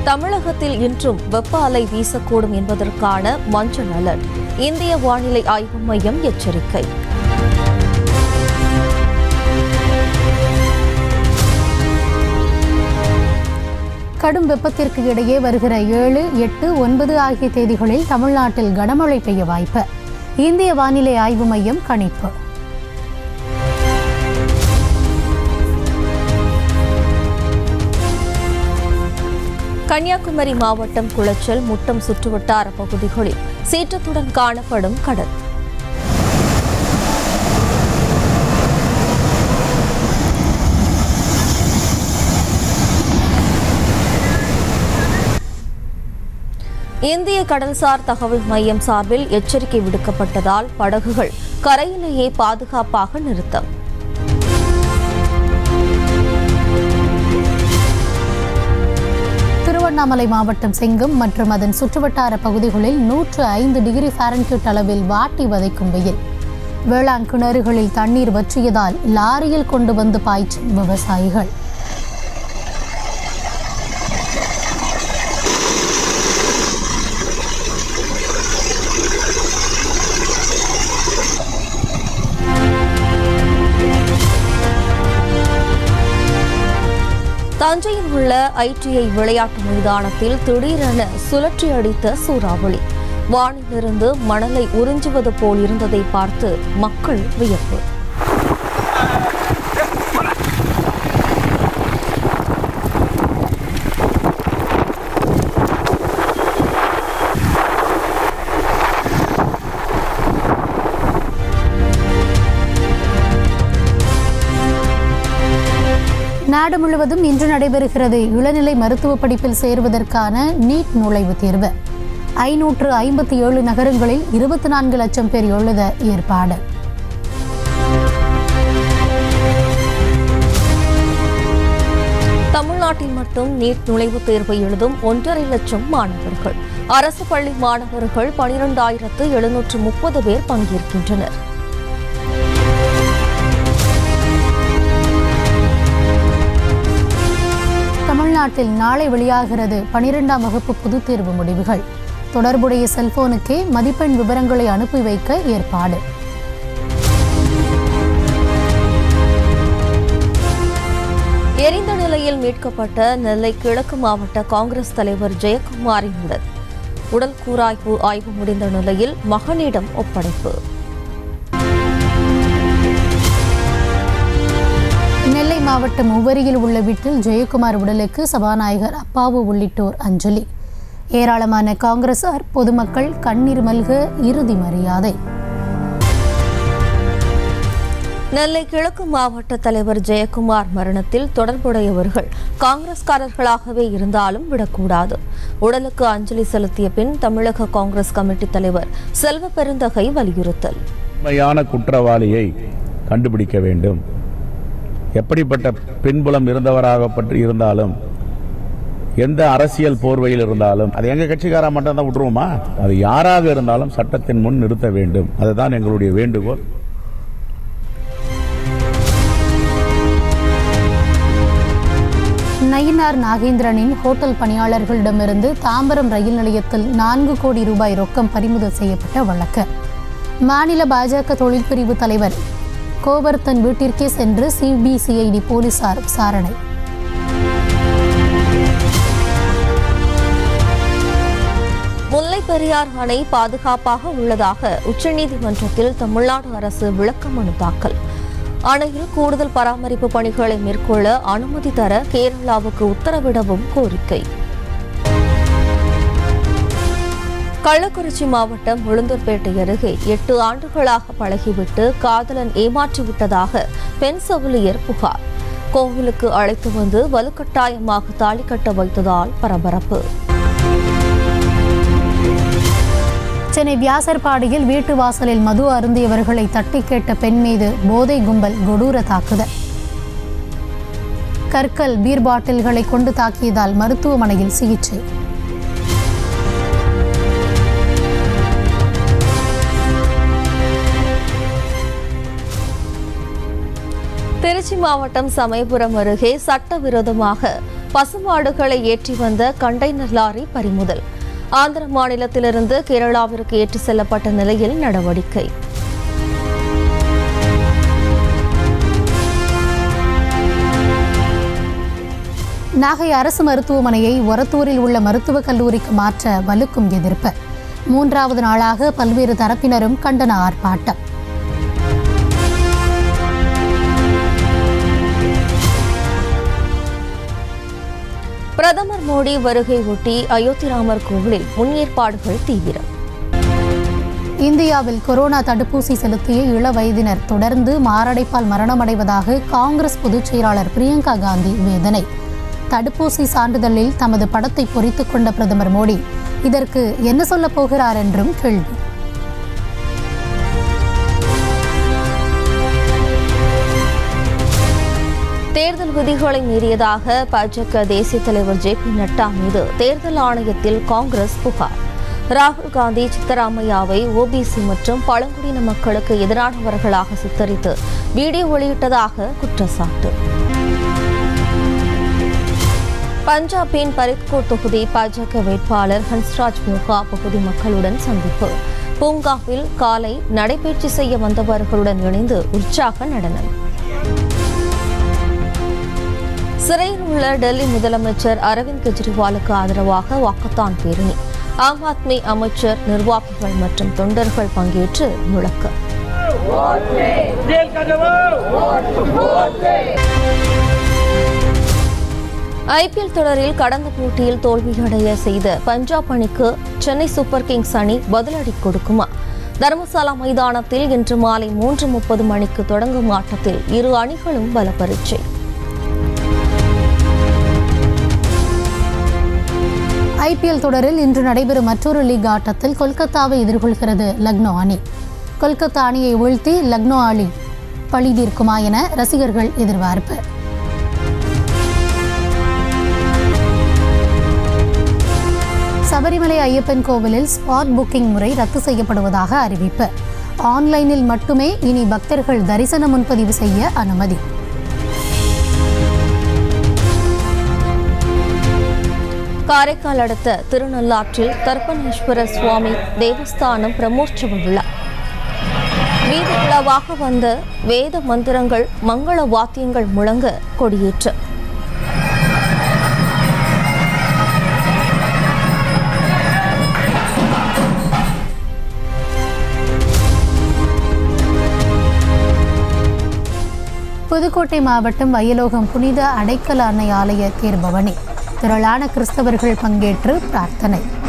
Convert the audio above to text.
தமிழகத்தில் இன்றும் வெப்ப அலை வீசக்கூடும் என்பதற்கான மஞ்சள் அலர்ட் இந்திய வானிலை ஆய்வு மையம் எச்சரிக்கை கடும் வெப்பத்திற்கு இடையே வருகிற ஏழு எட்டு ஒன்பது ஆகிய தேதிகளில் தமிழ்நாட்டில் கனமழை பெய்ய வாய்ப்பு இந்திய வானிலை ஆய்வு மையம் கணிப்பு கன்னியாகுமரி மாவட்டம் குளச்சல் முட்டம் சுற்றுவட்டார பகுதிகளில் சீற்றத்துடன் காணப்படும் கடல் இந்திய கடல்சார் தகவல் மையம் சார்பில் எச்சரிக்கை விடுக்கப்பட்டதால் படகுகள் கரையிலேயே பாதுகாப்பாக நிறுத்தம் திருவண்ணாமலை மாவட்டம் செங்கம் மற்றும் அதன் சுற்றுவட்டார பகுதிகளில் நூற்று ஐந்து டிகிரி ஃபாரன்ஹீட் அளவில் வாட்டி வதைக்கும் வெயில் வேளாண் கிணறுகளில் தண்ணீர் வற்றியதால் லாரியில் கொண்டு வந்து பாய்ச்சும் விவசாயிகள் தஞ்சையில் உள்ள ஐடிஐ விளையாட்டு மைதானத்தில் திடீரென சுழற்றி அடித்த சூறாவளி வானிலிருந்து மணலை உறிஞ்சுவது போல் இருந்ததை பார்த்து மக்கள் வியப்பு நாடு முழுவதும் இன்று நடைபெறுகிறது இளநிலை மருத்துவ படிப்பில் சேருவதற்கான நீட் நுழைவுத் தேர்வு ஐநூற்று ஐம்பத்தி ஏழு நகரங்களில் இருபத்தி நான்கு லட்சம் பேர் எழுத ஏற்பாடு தமிழ்நாட்டில் மட்டும் நீட் நுழைவுத் தேர்வை எழுதும் ஒன்றரை லட்சம் மாணவர்கள் அரசு பள்ளி மாணவர்கள் பனிரெண்டாயிரத்து எழுநூற்று முப்பது பேர் பங்கேற்கின்றனர் தமிழ்நாட்டில் நாளை வெளியாகிறது பனிரெண்டாம் வகுப்பு பொதுத் தேர்வு முடிவுகள் தொடர்புடைய செல்போனுக்கே மதிப்பெண் விவரங்களை அனுப்பி வைக்க ஏற்பாடு எரிந்த நிலையில் மீட்கப்பட்ட நெல்லை கிழக்கு மாவட்ட காங்கிரஸ் தலைவர் ஜெயக்குமாரின் உடல் உடல் கூராய்வு ஆய்வு முடிந்த நிலையில் மகனிடம் ஒப்படைப்பு நெல்லை மாவட்டம் உவரியில் உள்ள வீட்டில் ஜெயக்குமார் உடலுக்கு சபாநாயகர் அப்பாவு உள்ளிட்டோர் அஞ்சலி ஏராளமான காங்கிரசார் பொதுமக்கள் கண்ணீர் மல்க இறுதி மரியாதை நெல்லை கிழக்கு மாவட்ட தலைவர் ஜெயக்குமார் மரணத்தில் தொடர்புடையவர்கள் காங்கிரஸ்காரர்களாகவே இருந்தாலும் விடக்கூடாது உடலுக்கு அஞ்சலி செலுத்திய பின் தமிழக காங்கிரஸ் கமிட்டி தலைவர் செல்வ பெருந்தகை வலியுறுத்தல் உண்மையான குற்றவாளியை கண்டுபிடிக்க வேண்டும் எப்படிப்பட்ட பின்புலம் இருந்தவராகப்பட்டு இருந்தாலும் எந்த அரசியல் போர்வையில் இருந்தாலும் அது எங்க கட்சிக்காரா மட்டும் தான் விட்டுருவோமா அது யாராக இருந்தாலும் சட்டத்தின் முன் நிறுத்த வேண்டும் அதுதான் எங்களுடைய வேண்டுகோள் நயினார் நாகேந்திரனின் ஹோட்டல் பணியாளர்களிடமிருந்து தாம்பரம் ரயில் நிலையத்தில் நான்கு கோடி ரூபாய் ரொக்கம் பறிமுதல் செய்யப்பட்ட வழக்கு மாநில பாஜக தொழில்பிரிவு தலைவர் கோவர்த்தன் வீட்டிற்கே சென்று சிபிசிஐடி போலீசார் விசாரணை முல்லை பெரியார் அணை பாதுகாப்பாக உள்ளதாக உச்சநீதிமன்றத்தில் தமிழ்நாடு அரசு விளக்க மனு தாக்கல் அணையில் கூடுதல் பராமரிப்பு பணிகளை மேற்கொள்ள அனுமதி தர கேரளாவுக்கு உத்தரவிடவும் கோரிக்கை கள்ளக்குறிச்சி மாவட்டம் உளுந்தூர்பேட்டை அருகே எட்டு ஆண்டுகளாக பழகிவிட்டு காதலன் ஏமாற்றிவிட்டதாக பெண் செவிலியர் புகார் கோவிலுக்கு அழைத்து வந்து வலுக்கட்டாயமாக தாலி கட்ட வைத்ததால் பரபரப்பு சென்னை வியாசர்பாடியில் வீட்டு வாசலில் மது அருந்தியவர்களை தட்டி கேட்ட பெண் மீது போதை கும்பல் கொடூர தாக்குதல் கற்கள் பீர் பாட்டில்களை கொண்டு தாக்கியதால் மருத்துவமனையில் சிகிச்சை திருச்சி மாவட்டம் சமயபுரம் அருகே சட்டவிரோதமாக பசுமாடுகளை ஏற்றி வந்த கண்டெய்னர் லாரி பறிமுதல் ஆந்திர மாநிலத்திலிருந்து கேரளாவிற்கு ஏற்றி செல்லப்பட்ட நிலையில் நடவடிக்கை நாகை அரசு மருத்துவமனையை ஒரத்தூரில் உள்ள மருத்துவக் கல்லூரிக்கு மாற்ற வலுக்கும் எதிர்ப்பு மூன்றாவது நாளாக பல்வேறு தரப்பினரும் கண்டன ஆர்ப்பாட்டம் பிரதமர் மோடி வருகை ஒட்டி அயோத்தி ராமர் கோவிலில் முன்னேற்பாடுகள் தீவிரம் இந்தியாவில் கொரோனா தடுப்பூசி செலுத்திய இள வயதினர் தொடர்ந்து மாரடைப்பால் மரணமடைவதாக காங்கிரஸ் பொதுச் செயலாளர் பிரியங்கா காந்தி வேதனை தடுப்பூசி சான்றிதழில் தமது படத்தை பொறித்துக் கொண்ட பிரதமர் மோடி இதற்கு என்ன சொல்லப் போகிறார் என்றும் கேள்வி தேர்தல் விதிகளை மீறியதாக பாஜக தேசிய தலைவர் ஜே பி நட்டா மீது தேர்தல் ஆணையத்தில் காங்கிரஸ் புகார் ராகுல் காந்தி சித்தராமையாவை ஓபிசி மற்றும் பழங்குடியின மக்களுக்கு எதிரானவர்களாக சித்தரித்து வீடியோ வெளியிட்டதாக குற்றச்சாட்டு பஞ்சாபின் பரித்கோட் தொகுதி பாஜக வேட்பாளர் ஹன்ஸ்ராஜ் மோகா பகுதி மக்களுடன் சந்திப்பு பூங்காவில் காலை நடைபயிற்சி செய்ய வந்தவர்களுடன் இணைந்து உற்சாக நடனம் சிறையில் உள்ள டெல்லி முதலமைச்சர் அரவிந்த் கெஜ்ரிவாலுக்கு ஆதரவாக வாக்கத்தான் பேரணி ஆம் ஆத்மி அமைச்சர் நிர்வாகிகள் மற்றும் தொண்டர்கள் பங்கேற்று முழக்கம் जेल का जवाब ஐபிஎல் தொடரில் கடந்த போட்டியில் தோல்வியடைய செய்த பஞ்சாப் அணிக்கு சென்னை சூப்பர் கிங்ஸ் அணி பதிலடி கொடுக்குமா தர்மசாலா மைதானத்தில் இன்று மாலை மூன்று முப்பது மணிக்கு தொடங்கும் ஆட்டத்தில் இரு அணிகளும் பல பரீட்சை ஐபிஎல் தொடரில் இன்று நடைபெறும் மற்றொரு லீக் ஆட்டத்தில் கொல்கத்தாவை எதிர்கொள்கிறது லக்னோ அணி கொல்கத்தா அணியை வீழ்த்தி லக்னோ அணி பழி தீர்க்குமா என ரசிகர்கள் எதிர்பார்ப்பு சபரிமலை ஐயப்பன் கோவிலில் ஸ்பாட் புக்கிங் முறை ரத்து செய்யப்படுவதாக அறிவிப்பு ஆன்லைனில் மட்டுமே இனி பக்தர்கள் தரிசன முன்பதிவு செய்ய அனுமதி காரைக்கால் அடுத்த திருநள்ளாற்றில் கற்பனேஸ்வர சுவாமி தேவஸ்தானம் பிரமோற்சவ விழா வீதி விழாவாக வந்த வேத மந்திரங்கள் மங்கள வாத்தியங்கள் முழங்க கொடியேற்று புதுக்கோட்டை மாவட்டம் வயலோகம் புனித அடைக்கல அன்னை ஆலய தேர்பவனி திரளான கிறிஸ்தவர்கள் பங்கேற்று பிரார்த்தனை